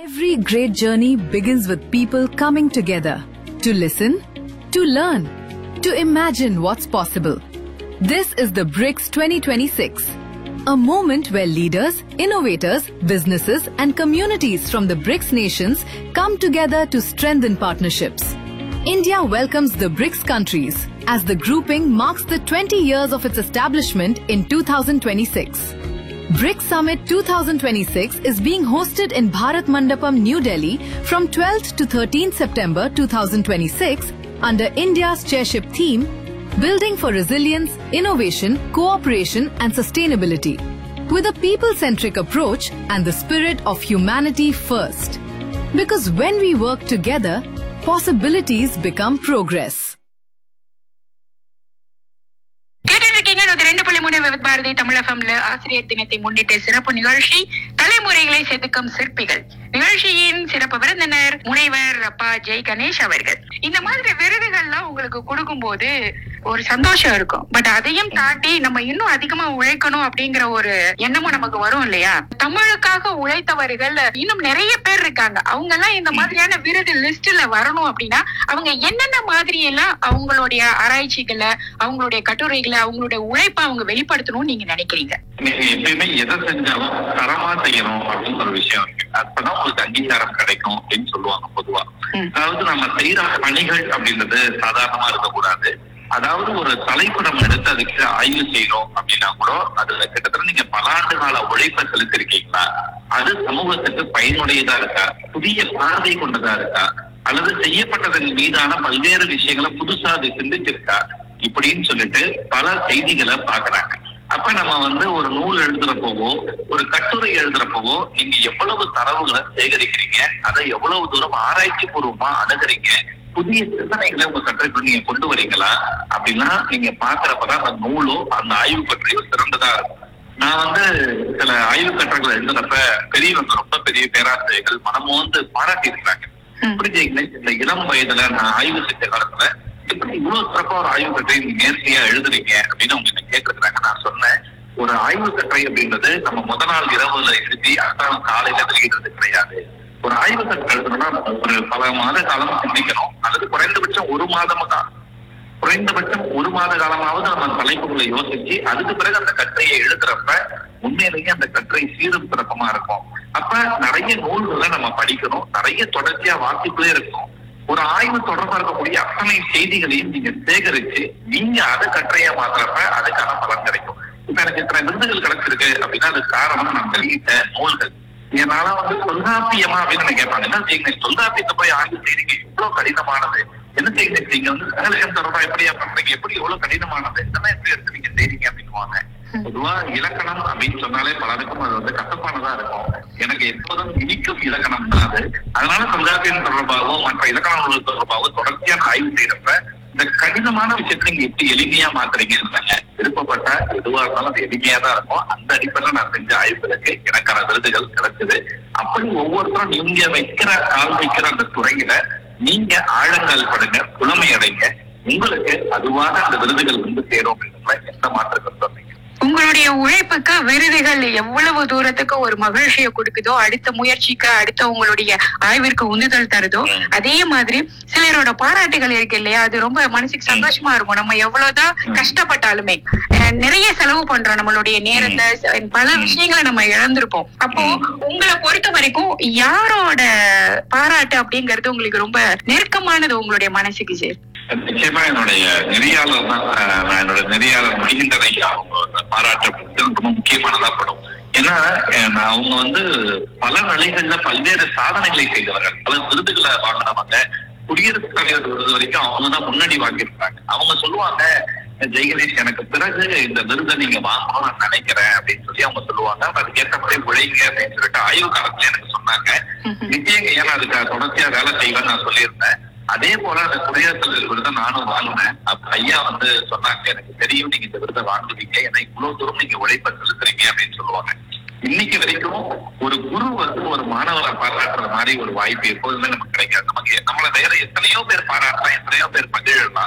Every great journey begins with people coming together to listen, to learn, to imagine what's possible. This is the BRICS 2026, a moment where leaders, innovators, businesses, and communities from the BRICS nations come together to strengthen partnerships. India welcomes the BRICS countries as the grouping marks the 20 years of its establishment in 2026. BRICS Summit 2026 is being hosted in Bharat Mandapam, New Delhi from 12th to 13th September 2026 under India's chairship theme Building for Resilience, Innovation, Cooperation and Sustainability with a people-centric approach and the spirit of humanity first. Because when we work together, possibilities become progress. கேட்டுட்டு இருக்கீங்க நூத்தி ரெண்டு புள்ளி மூணு விவித் பாரதி தமிழகம்ல ஆசிரியர் தினத்தை முன்னிட்டு சிறப்பு நிகழ்ச்சி தலைமுறைகளை செதுக்கும் சிற்பிகள் நிகழ்ச்சியின் சிறப்பு விருந்தினர் முனைவர் அப்பா ஜெய் கணேஷ் அவர்கள் இந்த மாதிரி விருதுகள்லாம் உங்களுக்கு கொடுக்கும்போது ஒரு சந்தோஷம் இருக்கும் பட் அதையும் தாண்டி நம்ம இன்னும் அதிகமா உழைக்கணும் அப்படிங்கிற ஒரு எண்ணமும் நமக்கு வரும் இல்லையா தமிழுக்காக உழைத்தவர்கள் இன்னும் நிறைய பேர் இருக்காங்க அவங்க எல்லாம் இந்த மாதிரியான விருது லிஸ்ட்ல வரணும் அப்படின்னா அவங்க என்னென்ன மாதிரி எல்லாம் அவங்களுடைய ஆராய்ச்சிகளை அவங்களுடைய கட்டுரைகளை அவங்களுடைய உழைப்பை அவங்க வெளிப்படுத்தணும்னு நீங்க நினைக்கிறீங்க நீங்க எப்பயுமே எதை செஞ்சாலும் தரமா செய்யணும் அப்படின்னு ஒரு விஷயம் இருக்கு அப்பதான் உங்களுக்கு அங்கீகாரம் கிடைக்கும் அப்படின்னு சொல்லுவாங்க பொதுவா ம். அதாவது நம்ம செய்யற பணிகள் அப்படின்றது சாதாரணமா இருக்கக்கூடாது அதாவது ஒரு தலைப்பு நம்ம எடுத்து அதுக்கு ஆய்வு செய்யறோம் அப்படின்னா கூட அதுல கிட்டத்தட்ட நீங்க பல ஆண்டு கால உழைப்பை செலுத்திருக்கீங்களா அது சமூகத்துக்கு பயனுடையதா இருக்கா புதிய பார்வை கொண்டதா இருக்கா அல்லது செய்யப்பட்டதன் மீதான பல்வேறு விஷயங்களை புதுசா அது சிந்திச்சிருக்கா இப்படின்னு சொல்லிட்டு பல செய்திகளை பாக்குறாங்க அப்ப நம்ம வந்து ஒரு நூல் எழுதுறப்போவோ ஒரு கட்டுரை எழுதுறப்போவோ நீங்க எவ்வளவு தரவுகளை சேகரிக்கிறீங்க அதை எவ்வளவு தூரம் ஆராய்ச்சி பூர்வமா அணுகுறீங்க புதிய சிந்தனைகளை உங்க கட்டுரைக்குள்ள நீங்க கொண்டு வரீங்களா அப்படின்னா நீங்க பாக்குறப்பதான் அந்த நூலோ அந்த ஆய்வு கட்டுரையோ சிறந்ததா இருக்கும் நான் வந்து சில ஆய்வு கட்டுரைகள் எழுதுனப்ப பெரியவங்க ரொம்ப பெரிய பேராசிரியர்கள் மனமோந்து பாராட்டி இருக்கிறாங்க ம். புரிஞ்சுங்களேன் இந்த இளம் வயதுல நான் ஆய்வு செஞ்ச காலத்துல இப்படி இவ்வளவு சிறப்பா ஒரு ஆய்வு கட்டுரை நீங்க நேர்த்தியா எழுதுறீங்க அப்படின்னு அவங்க என்ன கேட்டிருக்கிறாங்க நான் சொன்னேன் ஒரு ஆய்வு கட்டுரை அப்படின்றது நம்ம முத நாள் இரவுல எழுதி அடுத்த நாள் காலையில வெளியிடுறது கிடையாது ஒரு ஆய்வு கட்டுரை எழுதணும்னா நம்ம ஒரு பல மாத காலம் சிந்திக்கணும் அல்லது குறைந்தபட்சம் ஒரு மாதம் தான் குறைந்தபட்சம் ஒரு மாத காலமாவது நம்ம தலைப்புகளை யோசிச்சு அதுக்கு பிறகு அந்த கட்டுரையை எழுதுறப்ப உண்மையிலேயே அந்த கட்டுரை சீரும் சிறப்பமா இருக்கும் அப்ப நிறைய நூல்களை நம்ம படிக்கணும் நிறைய தொடர்ச்சியா வாசிப்புலே இருக்கும் ஒரு ஆய்வு தொடர்பா இருக்கக்கூடிய அத்தனை செய்திகளையும் நீங்க சேகரிச்சு நீங்க அதை கட்டுரையா மாத்துறப்ப அதுக்கான பலன் கிடைக்கும் இப்ப எனக்கு இத்தனை விருதுகள் கிடைச்சிருக்கு அப்படின்னா அதுக்கு காரணம் நான் வெளியிட்ட நூல்கள் என்னால வந்து தொல்காப்பியமா அப்படின்னு என்ன கேட்பாங்க என்ன செய்யுங்க தொல்காப்பியத்தை போய் ஆய்வு செய்றீங்க இவ்வளவு கடினமானது என்ன செய்யுங்க நீங்க வந்து சகலகம் தொடர்பா எப்படியா பண்றீங்க எப்படி எவ்வளவு கடினமானது இதெல்லாம் எப்படி எடுத்து நீங்க செய்றீங்க அப்படின்னுவாங்க பொதுவா இலக்கணம் அப்படின்னு சொன்னாலே பலருக்கும் அது வந்து கசப்பானதா இருக்கும் எனக்கு எப்போதும் இனிக்கும் இலக்கணம் தான் அது அதனால தொல்காப்பியம் தொடர்பாகவோ மற்ற இலக்கண நூல்கள் தொடர்பாகவோ தொடர்ச்சியா நான் ஆய்வு செய்யறப்ப இந்த கடினமான விஷயத்தை நீங்க எப்படி எளிமையா மாத்துறீங்க விருப்பப்பட்ட எதுவா இருந்தாலும் அது எளிமையா தான் இருக்கும் அந்த அடிப்படையில நான் செஞ்ச ஆய்வுகளுக்கு எனக்கான விருதுகள் கிடைச்சது அப்படி ஒவ்வொருத்தரும் நீங்க வைக்கிற கால் வைக்கிற அந்த துறையில நீங்க ஆழங்கால் படுங்க புலமை அடைங்க உங்களுக்கு அதுவான அந்த விருதுகள் வந்து சேரும் அப்படின்றதுல எந்த மாற்றங்கள் சொன்னீங்க உங்களுடைய உழைப்புக்கு விருதுகள் எவ்வளவு தூரத்துக்கு ஒரு மகிழ்ச்சியை கொடுக்குதோ அடுத்த முயற்சிக்கு அடுத்த உங்களுடைய ஆய்விற்கு உந்துதல் தருதோ அதே மாதிரி சிலரோட பாராட்டுகள் இருக்கு இல்லையா அது ரொம்ப மனசுக்கு சந்தோஷமா இருக்கும் நம்ம எவ்வளவுதான் கஷ்டப்பட்டாலுமே அஹ், நிறைய செலவு பண்றோம் நம்மளுடைய நேரத்தை ச- பல விஷயங்களை நம்ம இழந்திருப்போம் அப்போ உங்களை பொறுத்த வரைக்கும் யாரோட பாராட்டு அப்படிங்கிறது உங்களுக்கு ரொம்ப நெருக்கமானது உங்களுடைய மனசுக்கு சார் நிச்சயமா என்னுடைய நெறியாளர் தான் அஹ், நான் என்னோட நெறியாளர் மகிந்தனை அவங்க பாராட்டு அப்படின்றது ரொம்ப முக்கியமானதா படும் ஏன்னா அஹ், நான் அவங்க வந்து பல நிலைகள்ல பல்வேறு சாதனைகளை செய்தவர்கள் பல விருதுகளை வாங்கினவங்க குடியரசுத் தலைவர் விருது வரைக்கும் அவங்க தான் முன்னாடி வாங்கியிருக்காங்க அவங்க சொல்லுவாங்க ஜெயகணேஷ் எனக்கு பிறகு இந்த விருதை நீங்க வாங்கணும்னு நான் நினைக்கிறேன் அப்படின்னு சொல்லி அவங்க சொல்லுவாங்க அதுக்கு ஏற்றபடி உழைங்க அப்படின்னு சொல்லிட்டு ஆய்வு காலத்துல எனக்கு சொன்னாங்க நிச்சயங்க ஏன்னா அதுக்கு தொடர்ச்சியா வேலை செய்வேன்னு நான் சொல்லியிருந்தேன் அதே போல அந்த குடியரசுத் தலைவர் விருதை நானும் வாங்கினேன் அப்ப ஐயா வந்து சொன்னாங்க எனக்கு தெரியும் நீங்க இந்த விருதை வாங்குவீங்க ஏன்னா இவ்வளவு தூரம் நீங்க உழைப்பை செலுத்துறீங்க அப்படின்னு சொல்லுவாங்க இன்னைக்கு வரைக்கும் ஒரு குரு வந்து ஒரு மாணவரை பாராட்டுற மாதிரி ஒரு வாய்ப்பு எப்போதுமே நமக்கு கிடைக்காது நமக்கு நம்மள வேற எத்தனையோ பேர் பாராட்டலாம் எத்தனையோ பேர் மகிழலாம்